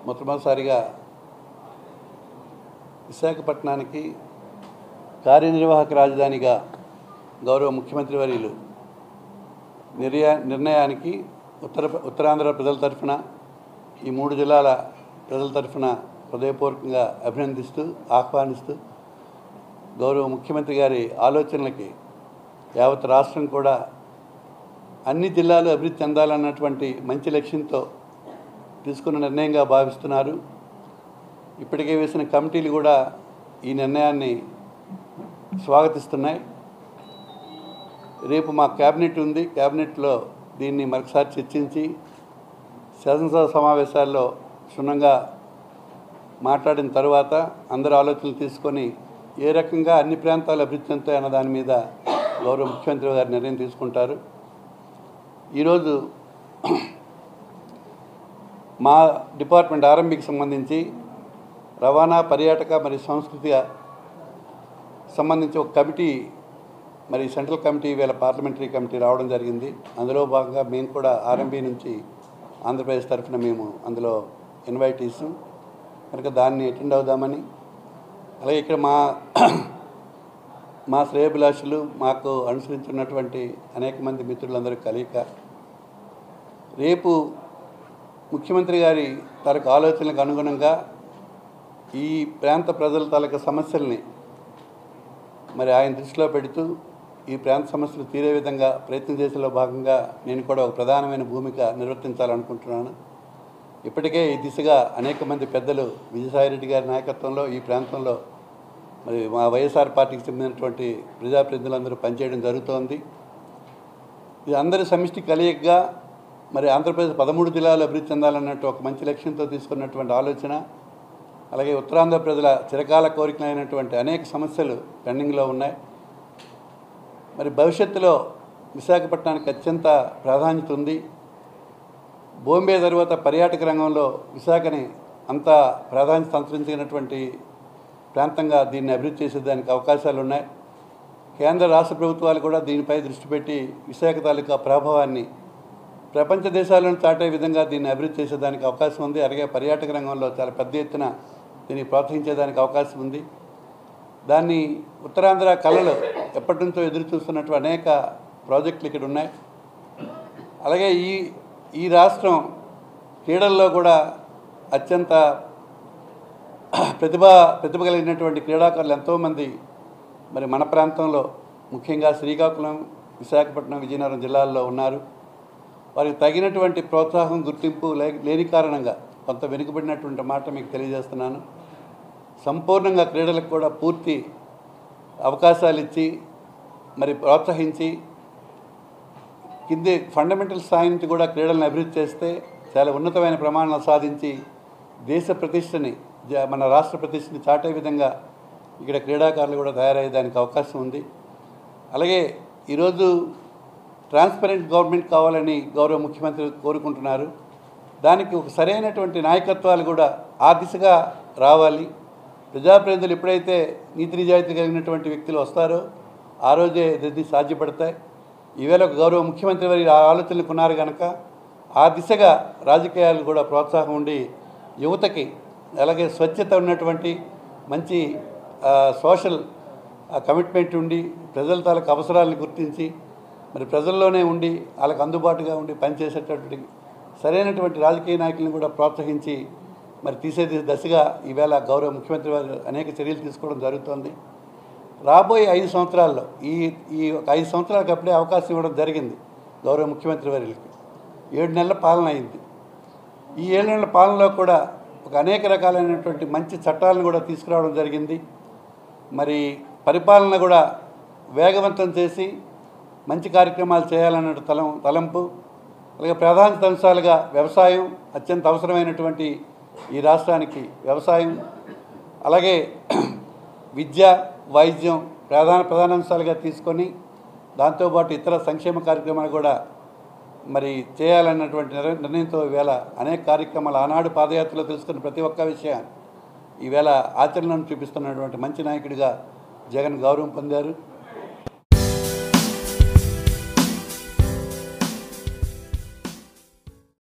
మొట్టమొదటిసారిగా విశాఖపట్నానికి కార్యనిర్వాహక రాజధానిగా గౌరవ ముఖ్యమంత్రి వర్యులు నిర్య నిర్ణయానికి ఉత్తర ఉత్తరాంధ్ర ప్రజల తరఫున ఈ మూడు జిల్లాల ప్రజల తరఫున హృదయపూర్వకంగా అభినందిస్తూ ఆహ్వానిస్తూ గౌరవ ముఖ్యమంత్రి గారి ఆలోచనలకి యావత్ రాష్ట్రం కూడా అన్ని జిల్లాలు అభివృద్ధి చెందాలన్నటువంటి మంచి లక్ష్యంతో తీసుకున్న నిర్ణయంగా భావిస్తున్నారు ఇప్పటికే వేసిన కమిటీలు కూడా ఈ నిర్ణయాన్ని స్వాగతిస్తున్నాయి రేపు మా క్యాబినెట్ ఉంది క్యాబినెట్లో దీన్ని మరొకసారి చర్చించి శాసనసభ సమావేశాల్లో క్షుణ్ణంగా మాట్లాడిన తర్వాత అందరి ఆలోచనలు తీసుకొని ఏ రకంగా అన్ని ప్రాంతాలు అభివృద్ధి చెందుతాయి అన్న దాని మీద గౌరవ ముఖ్యమంత్రి గారు నిర్ణయం తీసుకుంటారు ఈరోజు మా డిపార్ట్మెంట్ ఆర్ఎంబికి సంబంధించి రవాణా పర్యాటక మరియు సంస్కృతిక సంబంధించి ఒక కమిటీ మరి సెంట్రల్ కమిటీ వేళ పార్లమెంటరీ కమిటీ రావడం జరిగింది అందులో భాగంగా మేము కూడా ఆర్ఎంబీ నుంచి ఆంధ్రప్రదేశ్ తరఫున మేము అందులో ఇన్వైటీస్ కనుక దాన్ని అటెండ్ అవుదామని అలాగే ఇక్కడ మా మా శ్రేయభిలాషులు మాకు అనుసరించున్నటువంటి అనేక మంది మిత్రులందరూ కలయిక రేపు ముఖ్యమంత్రి గారి తరకు ఆలోచనలకు అనుగుణంగా ఈ ప్రాంత ప్రజల తాలూకా సమస్యల్ని మరి ఆయన దృష్టిలో పెడుతూ ఈ ప్రాంత సమస్యలు తీరే విధంగా ప్రయత్నం చేసేలో భాగంగా నేను కూడా ఒక ప్రధానమైన భూమిక నిర్వర్తించాలనుకుంటున్నాను ఇప్పటికే ఈ దిశగా అనేక మంది పెద్దలు విజయసాయిరెడ్డి గారి నాయకత్వంలో ఈ ప్రాంతంలో మరి మా వైఎస్ఆర్ పార్టీకి చెందినటువంటి ప్రజాప్రతినిధులందరూ పనిచేయడం జరుగుతోంది ఇది అందరి సమిష్టి కలయికగా మరి ఆంధ్రప్రదేశ్ పదమూడు జిల్లాలు అభివృద్ధి చెందాలన్నట్టు ఒక మంచి లక్ష్యంతో తీసుకున్నటువంటి ఆలోచన అలాగే ఉత్తరాంధ్ర ప్రజల చిరకాల కోరికలైనటువంటి అనేక సమస్యలు పెండింగ్లో ఉన్నాయి మరి భవిష్యత్తులో విశాఖపట్నానికి అత్యంత ప్రాధాన్యత ఉంది బాంబే తర్వాత పర్యాటక రంగంలో విశాఖని అంత ప్రాధాన్యత సంతరించినటువంటి ప్రాంతంగా దీన్ని అభివృద్ధి చేసేదానికి అవకాశాలు ఉన్నాయి కేంద్ర రాష్ట్ర ప్రభుత్వాలు కూడా దీనిపై దృష్టి పెట్టి విశాఖ తాలూకా ప్రభావాన్ని ప్రపంచ దేశాలను చాటే విధంగా దీన్ని అభివృద్ధి చేసేదానికి అవకాశం ఉంది అలాగే పర్యాటక రంగంలో చాలా పెద్ద ఎత్తున దీన్ని ప్రోత్సహించేదానికి అవకాశం ఉంది దాన్ని ఉత్తరాంధ్ర కళలు ఎప్పటి నుంచో ఎదురు చూస్తున్నటువంటి అనేక ప్రాజెక్టులు ఇక్కడ ఉన్నాయి అలాగే ఈ ఈ రాష్ట్రం క్రీడల్లో కూడా అత్యంత ప్రతిభ ప్రతిభ కలిగినటువంటి క్రీడాకారులు ఎంతోమంది మరి మన ప్రాంతంలో ముఖ్యంగా శ్రీకాకుళం విశాఖపట్నం విజయనగరం జిల్లాల్లో ఉన్నారు వారికి తగినటువంటి ప్రోత్సాహం గుర్తింపు లే లేని కారణంగా కొంత వెనుకబడినటువంటి మాట మీకు తెలియజేస్తున్నాను సంపూర్ణంగా క్రీడలకు కూడా పూర్తి అవకాశాలు ఇచ్చి మరి ప్రోత్సహించి కింది ఫండమెంటల్ స్థాయి నుంచి కూడా క్రీడలను అభివృద్ధి చేస్తే చాలా ఉన్నతమైన ప్రమాణాలు సాధించి దేశ ప్రతిష్టని జ- మన రాష్ట్ర ప్రతిష్టని చాటే విధంగా ఇక్కడ క్రీడాకారులు కూడా తయారయ్యేదానికి అవకాశం ఉంది అలాగే ఈరోజు ట్రాన్స్పరెంట్ గవర్నమెంట్ కావాలని గౌరవ ముఖ్యమంత్రి కోరుకుంటున్నారు దానికి ఒక సరైనటువంటి నాయకత్వాలు కూడా ఆ దిశగా రావాలి ప్రజాప్రతినిధులు ఎప్పుడైతే నీతి నిజాయితీ కలిగినటువంటి వ్యక్తులు వస్తారో ఆ రోజే ఇది సాధ్యపడతాయి ఈవేళ ఒక గౌరవ ముఖ్యమంత్రి వారి ఆ ఆలోచనలు ఉన్నారు కనుక ఆ దిశగా రాజకీయాలు కూడా ప్రోత్సాహం ఉండి యువతకి అలాగే స్వచ్ఛత ఉన్నటువంటి మంచి ఆ, సోషల్ ఆ, కమిట్మెంట్ ఉండి ప్రజల తాలూకు అవసరాలను గుర్తించి మరి ప్రజల్లోనే ఉండి వాళ్ళకి అందుబాటుగా ఉండి పనిచేసేటటువంటి సరైనటువంటి రాజకీయ నాయకులను కూడా ప్రోత్సహించి మరి తీసే దశగా ఈవేళ గౌరవ ముఖ్యమంత్రి వారు అనేక చర్యలు తీసుకోవడం జరుగుతోంది రాబోయే ఐదు సంవత్సరాల్లో ఈ ఈ ఒక ఐదు సంవత్సరాలకు అప్పుడే అవకాశం ఇవ్వడం జరిగింది గౌరవ ముఖ్యమంత్రి వారికి ఏడు నెలల పాలన అయింది ఈ ఏడు నెలల పాలనలో కూడా ఒక అనేక రకాలైనటువంటి మంచి చట్టాలను కూడా తీసుకురావడం జరిగింది మరి పరిపాలన కూడా వేగవంతం చేసి మంచి కార్యక్రమాలు చేయాలన్న తలం తలంపు అలాగే ప్రాధాన్యత అంశాలుగా వ్యవసాయం అత్యంత అవసరమైనటువంటి ఈ రాష్ట్రానికి వ్యవసాయం అలాగే విద్య వైద్యం ప్రధాన ప్రధాన అంశాలుగా తీసుకొని దాంతోపాటు ఇతర సంక్షేమ కార్యక్రమాలు కూడా మరి చేయాలన్నటువంటి నిర్- నిర్ణయంతో ఈవేళ అనేక కార్యక్రమాలు ఆనాడు పాదయాత్రలో తెలుసుకున్న ప్రతి ఒక్క విషయాన్ని ఈవేళ ఆచరణను చూపిస్తున్నటువంటి మంచి నాయకుడిగా జగన్ గౌరవం పొందారు